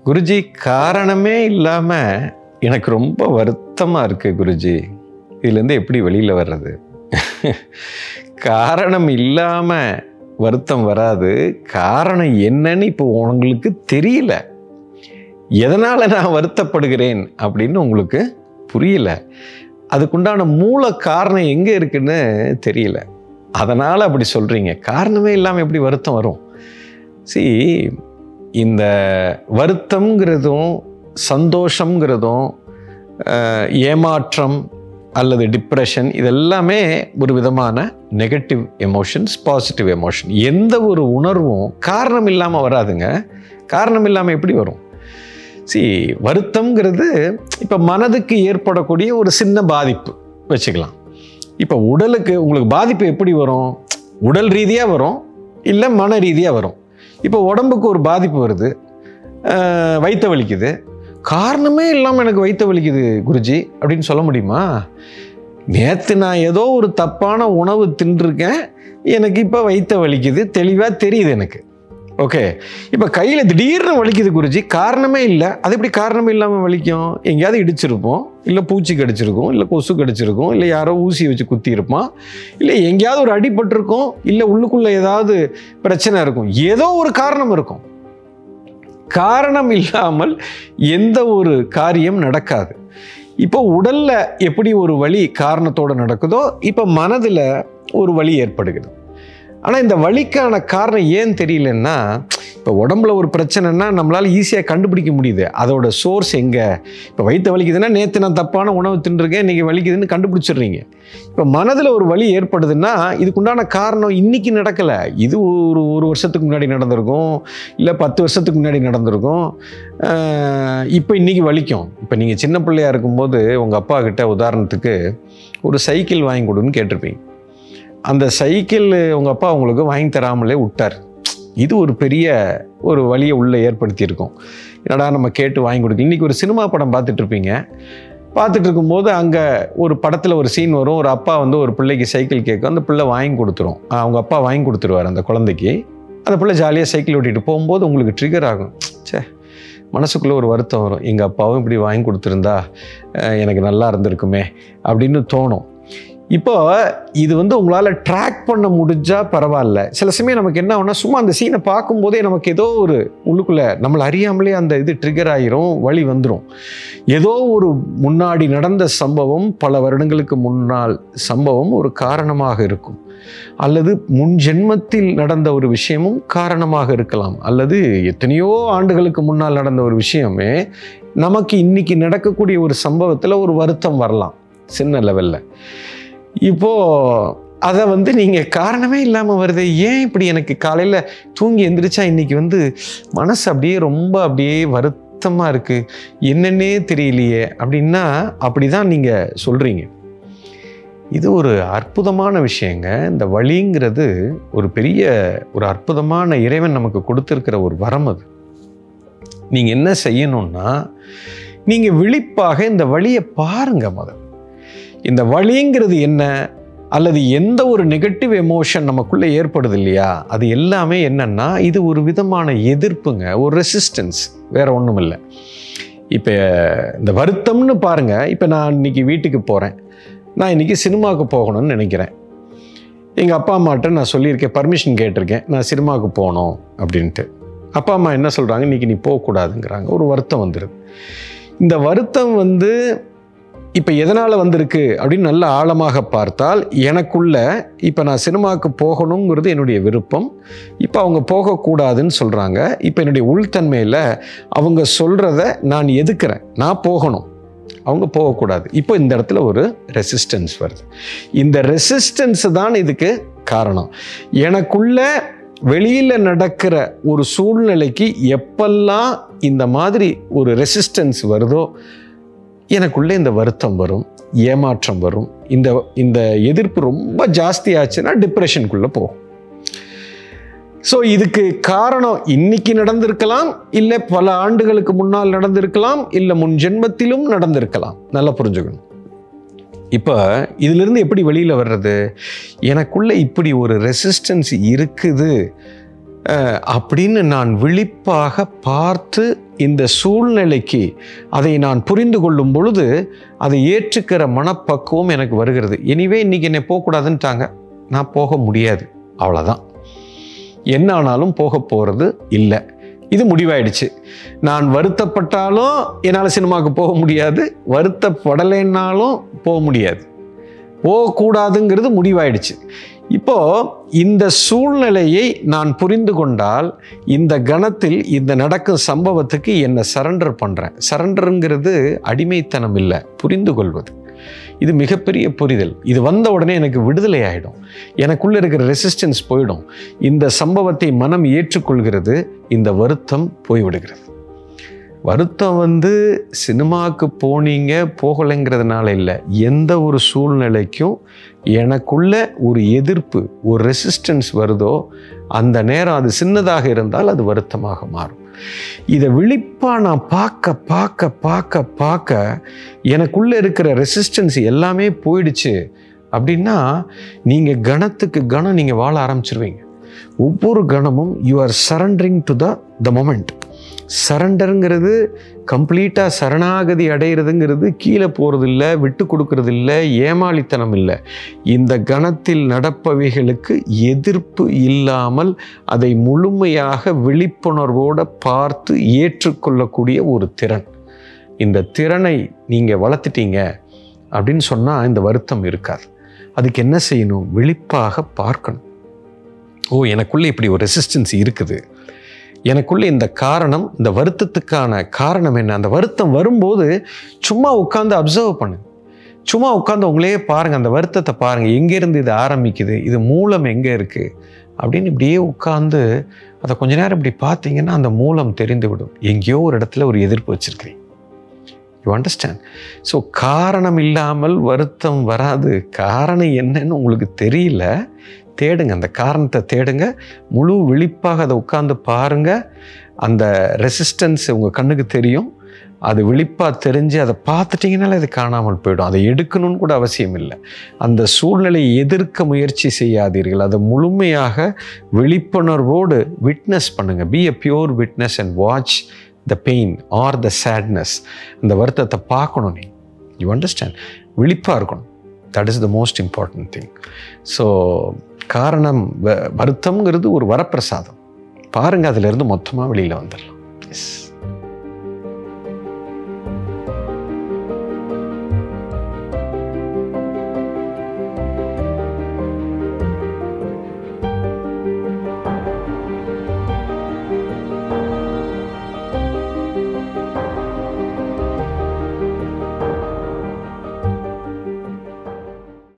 குருஜி காரணமே இல்லாமல் எனக்கு ரொம்ப வருத்தமாக இருக்குது குருஜி இதுலேருந்து எப்படி வெளியில் வர்றது காரணம் இல்லாமல் வருத்தம் வராது காரணம் என்னன்னு இப்போ உங்களுக்கு தெரியல எதனால் நான் வருத்தப்படுகிறேன் அப்படின்னு உங்களுக்கு புரியல அதுக்குண்டான மூல காரணம் எங்கே இருக்குன்னு தெரியல அதனால் அப்படி சொல்கிறீங்க காரணமே இல்லாமல் எப்படி வருத்தம் வரும் சி இந்த வருத்தம்ங்கிறதும் சந்தோஷங்கிறதும் அஹ், ஏமாற்றம் அல்லது டிப்ரெஷன் இதெல்லாமே ஒரு விதமான நெகட்டிவ் எமோஷன்ஸ் பாசிட்டிவ் எமோஷன் எந்த ஒரு உணர்வும் காரணம் இல்லாமல் வராதுங்க காரணம் இல்லாமல் எப்படி வரும் சி வருத்தம்ங்கிறது இப்போ மனதுக்கு ஏற்படக்கூடிய ஒரு சின்ன பாதிப்பு வச்சுக்கலாம் இப்போ உடலுக்கு உங்களுக்கு பாதிப்பு எப்படி வரும் உடல் ரீதியாக வரும் இல்லை மன ரீதியாக வரும் இப்போ உடம்புக்கு ஒரு பாதிப்பு வருது அஹ், வயித்த வலிக்குது காரணமே இல்லாமல் எனக்கு வயித்த வலிக்குது குருஜி அப்படின்னு சொல்ல முடியுமா நேற்று நான் ஏதோ ஒரு தப்பான உணவு தின்றுருக்கேன் எனக்கு இப்போ வயித்த வலிக்குது தெளிவாக தெரியுது எனக்கு ஓகே இப்போ கையில் திடீர்னு வலிக்குது குருஜி காரணமே இல்லை அது எப்படி காரணமே இல்லாமல் வலிக்கும் எங்கேயாவது இடிச்சிருப்போம் இல்லை பூச்சி கடிச்சிருக்கும் இல்லை கொசு கடிச்சிருக்கும் இல்லை யாரோ ஊசி வச்சு குத்தி இருப்பான் இல்லை எங்கேயாவது ஒரு அடிபட்டிருக்கும் இல்லை உள்ளுக்குள்ளே ஏதாவது பிரச்சனை இருக்கும் ஏதோ ஒரு காரணம் இருக்கும் காரணம் இல்லாமல் எந்த ஒரு காரியம் நடக்காது இப்போ உடல்ல எப்படி ஒரு வலி காரணத்தோட நடக்குதோ இப்போ மனதில் ஒரு வலி ஏற்படுகிறது ஆனால் இந்த வலிக்கான காரணம் ஏன் தெரியலன்னா இப்போ உடம்புல ஒரு பிரச்சனைனா நம்மளால் ஈஸியாக கண்டுபிடிக்க முடியுது அதோட சோர்ஸ் எங்கே இப்போ வயிற்று வலிக்குதுன்னா நேற்று நான் தப்பான உணவு தின்றுருக்கேன் இன்றைக்கி வலிக்குதுன்னு கண்டுபிடிச்சிடுறீங்க இப்போ மனதில் ஒரு வலி ஏற்படுதுன்னா இதுக்குண்டான காரணம் இன்னைக்கு நடக்கலை இது ஒரு ஒரு வருஷத்துக்கு முன்னாடி நடந்திருக்கும் இல்லை பத்து வருஷத்துக்கு முன்னாடி நடந்திருக்கும் ஆஹ் இப்போ இன்னைக்கு வலிக்கும் இப்போ நீங்கள் சின்ன பிள்ளையா இருக்கும்போது உங்கள் அப்பா கிட்ட உதாரணத்துக்கு ஒரு சைக்கிள் வாங்கி கொடுன்னு கேட்டிருப்பீங்க அந்த சைக்கிள் உங்கள் அப்பா உங்களுக்கு வாங்கி தராமலே விட்டார் இது ஒரு பெரிய ஒரு வழியை உள்ளே ஏற்படுத்தியிருக்கும் என்னடா நம்ம கேட்டு வாங்கி கொடுக்க இன்றைக்கி ஒரு சினிமா படம் பார்த்துட்டு இருப்பீங்க பார்த்துட்டு இருக்கும்போது அங்கே ஒரு படத்தில் ஒரு சீன் வரும் ஒரு அப்பா வந்து ஒரு பிள்ளைக்கு சைக்கிள் கேட்கும் அந்த பிள்ளை வாங்கி கொடுத்துரும் ஆஹ் அவங்க அப்பா வாங்கி கொடுத்துருவார் அந்த குழந்தைக்கு அந்த பிள்ளை ஜாலியாக சைக்கிள் ஓட்டிகிட்டு போகும்போது உங்களுக்கு ட்ரிகர் ஆகும் ச்சே மனசுக்குள்ளே ஒரு வருத்தம் வரும் எங்கள் அப்பாவும் இப்படி வாங்கி கொடுத்துருந்தா அஹ் எனக்கு நல்லா இருந்திருக்குமே அப்படின்னு தோணும் இப்போ இது வந்து உங்களால் ட்ராக் பண்ண முடிஞ்சா பரவாயில்ல சில சமயம் நமக்கு என்ன ஆகும்னா சும்மா அந்த சீனை பார்க்கும்போதே நமக்கு ஏதோ ஒரு உள்ளுக்குள்ளே நம்மளை அறியாமலே அந்த இது ட்ரிகர் ஆயிரும் வழி வந்துடும் ஏதோ ஒரு முன்னாடி நடந்த சம்பவம் பல வருடங்களுக்கு முன்னால் சம்பவம் ஒரு காரணமாக இருக்கும் அல்லது முன் ஜென்மத்தில் நடந்த ஒரு விஷயமும் காரணமாக இருக்கலாம் அல்லது எத்தனையோ ஆண்டுகளுக்கு முன்னால் நடந்த ஒரு விஷயமே நமக்கு இன்னைக்கு நடக்கக்கூடிய ஒரு சம்பவத்தில் ஒரு வருத்தம் வரலாம் சின்ன லெவலில் இப்போ அதை வந்து நீங்கள் காரணமே இல்லாமல் வருது ஏன் இப்படி எனக்கு காலையில் தூங்கி எந்திரிச்சா இன்னைக்கு வந்து மனசு அப்படியே ரொம்ப அப்படியே வருத்தமாக இருக்குது என்னன்னே தெரியலையே அப்படின்னா அப்படி தான் நீங்கள் சொல்கிறீங்க இது ஒரு அற்புதமான விஷயங்க இந்த வழிங்கிறது ஒரு பெரிய ஒரு அற்புதமான இறைவன் நமக்கு கொடுத்துருக்கிற ஒரு வரம் அது நீங்கள் என்ன செய்யணும்னா நீங்கள் விழிப்பாக இந்த வழியை பாருங்க முதல் இந்த வழிங்கிறது என்ன அல்லது எந்த ஒரு நெகட்டிவ் எமோஷன் நமக்குள்ளே ஏற்படுது இல்லையா அது எல்லாமே என்னன்னா இது ஒரு விதமான எதிர்ப்புங்க ஒரு ரெசிஸ்டன்ஸ் வேற ஒன்றும் இல்லை இப்போ இந்த வருத்தம்னு பாருங்க இப்போ நான் இன்னைக்கு வீட்டுக்கு போகிறேன் நான் இன்னைக்கு சினிமாவுக்கு போகணும்னு நினைக்கிறேன் எங்கள் அப்பா அம்மாட்ட நான் சொல்லியிருக்கேன் பர்மிஷன் கேட்டிருக்கேன் நான் சினிமாவுக்கு போகணும் அப்படின்ட்டு அப்பா அம்மா என்ன சொல்கிறாங்க இன்னைக்கு நீ போகக்கூடாதுங்கிறாங்க ஒரு வருத்தம் வந்துடுது இந்த வருத்தம் வந்து இப்போ எதனால் வந்திருக்கு அப்படின்னு நல்ல ஆழமாக பார்த்தால் எனக்குள்ள இப்போ நான் சினிமாவுக்கு போகணுங்கிறது என்னுடைய விருப்பம் இப்போ அவங்க போகக்கூடாதுன்னு சொல்கிறாங்க இப்போ என்னுடைய உள்தன்மையில் அவங்க சொல்கிறத நான் எதுக்குறேன் நான் போகணும் அவங்க போகக்கூடாது இப்போ இந்த இடத்துல ஒரு ரெசிஸ்டன்ஸ் வருது இந்த ரெசிஸ்டன்ஸ் தான் இதுக்கு காரணம் எனக்குள்ள வெளியில் நடக்கிற ஒரு சூழ்நிலைக்கு எப்பெல்லாம் இந்த மாதிரி ஒரு ரெசிஸ்டன்ஸ் வருதோ எனக்குள்ளே இந்த வருத்தம் வரும் ஏமாற்றம் வரும் இந்த இந்த எதிர்ப்பு ரொம்ப ஜாஸ்தி ஆச்சுன்னா டிப்ரெஷனுக்குள்ளே போகும் ஸோ இதுக்கு காரணம் இன்னைக்கு நடந்திருக்கலாம் இல்லை பல ஆண்டுகளுக்கு முன்னால் நடந்திருக்கலாம் இல்லை முன் ஜென்மத்திலும் நடந்திருக்கலாம் நல்லா புரிஞ்சுக்கணும் இப்போ இதிலிருந்து எப்படி வெளியில் வர்றது எனக்குள்ள இப்படி ஒரு ரெசிஸ்டன்ஸ் இருக்குது அஹ், அப்படின்னு நான் விழிப்பாக பார்த்து இந்த சூழ்நிலைக்கு அதை நான் புரிந்து கொள்ளும் பொழுது அதை ஏற்றுக்கிற மனப்பக்குவம் எனக்கு வருகிறது எனிவே இன்னைக்கு என்னை போகக்கூடாதுன்ட்டாங்க நான் போக முடியாது அவ்வளோதான் என்ன ஆனாலும் போக போகிறது இல்லை இது முடிவாயிடுச்சு நான் வருத்தப்பட்டாலும் என்னால் சினிமாவுக்கு போக முடியாது வருத்தப்படலைன்னாலும் போக முடியாது போகக்கூடாதுங்கிறது முடிவாயிடுச்சு இப்போ இந்த சூழ்நிலையை நான் புரிந்து கொண்டால் இந்த கணத்தில் இந்த நடக்கும் சம்பவத்துக்கு என்னை சரண்டர் பண்ணுறேன் சரண்டருங்கிறது அடிமைத்தனம் இல்லை புரிந்து கொள்வது இது மிகப்பெரிய புரிதல் இது வந்த உடனே எனக்கு விடுதலை ஆகிடும் எனக்குள்ளே இருக்கிற ரெசிஸ்டன்ஸ் போயிடும் இந்த சம்பவத்தை மனம் ஏற்றுக்கொள்கிறது இந்த வருத்தம் போய்விடுகிறது வருத்தம் வந்து சினிமாவுக்கு போனீங்க போகலைங்கிறதுனால இல்லை எந்த ஒரு சூழ்நிலைக்கும் எனக்குள்ள ஒரு எதிர்ப்பு ஒரு ரெசிஸ்டன்ஸ் வருதோ அந்த நேரம் அது சின்னதாக இருந்தால் அது வருத்தமாக மாறும் இதை விழிப்பாக நான் பார்க்க பார்க்க பார்க்க பார்க்க எனக்குள்ளே இருக்கிற ரெசிஸ்டன்ஸ் எல்லாமே போயிடுச்சு அப்படின்னா நீங்கள் கணத்துக்கு கணம் நீங்கள் வாழ ஆரம்பிச்சிருவீங்க ஒவ்வொரு கணமும் you are surrendering to the the moment சரண்டருங்கிறது கம்ப்ளீட்டாக சரணாகதி அடைகிறதுங்கிறது கீழே போகிறது இல்லை விட்டு கொடுக்கறது இல்லை ஏமாளித்தனம் இல்லை இந்த கணத்தில் நடப்பவைகளுக்கு எதிர்ப்பு இல்லாமல் அதை முழுமையாக விழிப்புணர்வோடு பார்த்து ஏற்றுக்கொள்ளக்கூடிய ஒரு திறன் இந்த திறனை நீங்கள் வளர்த்துட்டீங்க அப்படின்னு சொன்னால் இந்த வருத்தம் இருக்காது அதுக்கு என்ன செய்யணும் விழிப்பாக பார்க்கணும் ஓ எனக்குள்ளே இப்படி ஒரு ரெசிஸ்டன்ஸ் இருக்குது எனக்குள்ளே இந்த காரணம் இந்த வருத்தத்துக்கான காரணம் என்ன அந்த வருத்தம் வரும்போது சும்மா உட்காந்து அப்சர்வ் பண்ணு சும்மா உட்காந்து உங்களே பாருங்கள் அந்த வருத்தத்தை பாருங்கள் எங்கேருந்து இது ஆரம்பிக்குது இது மூலம் எங்கே இருக்குது அப்படின்னு இப்படியே உட்காந்து அதை கொஞ்ச நேரம் இப்படி பார்த்தீங்கன்னா அந்த மூலம் தெரிந்து விடும் எங்கேயோ ஒரு இடத்துல ஒரு எதிர்ப்பு வச்சுருக்கிறீங்க யூ அண்டர்ஸ்டாண்ட் ஸோ காரணம் இல்லாமல் வருத்தம் வராது காரணம் என்னன்னு உங்களுக்கு தெரியல தேடுங்க அந்த காரணத்தை தேடுங்க முழு விழிப்பாக அதை உட்காந்து பாருங்க அந்த ரெசிஸ்டன்ஸ் உங்கள் கண்ணுக்கு தெரியும் அது விழிப்பாக தெரிஞ்சு அதை பார்த்துட்டிங்கனால அது காணாமல் போயிடும் அதை எடுக்கணும்னு கூட அவசியம் இல்லை அந்த சூழ்நிலையை எதிர்க்க முயற்சி செய்யாதீர்கள் அதை முழுமையாக விழிப்புணர்வோடு விட்னஸ் பண்ணுங்கள் be a pure witness and watch the pain or the sadness அந்த வருத்தத்தை பார்க்கணும் நீ யூ அண்டர்ஸ்டாண்ட் விழிப்பாக இருக்கணும் that is the most important thing so காரணம் வ- வருத்தம்ங்கிறது ஒரு வரப்பிரசாதம் பாருங்கள் அதிலிருந்து மொத்தமாக வெளியில் வந்துடலாம் எஸ்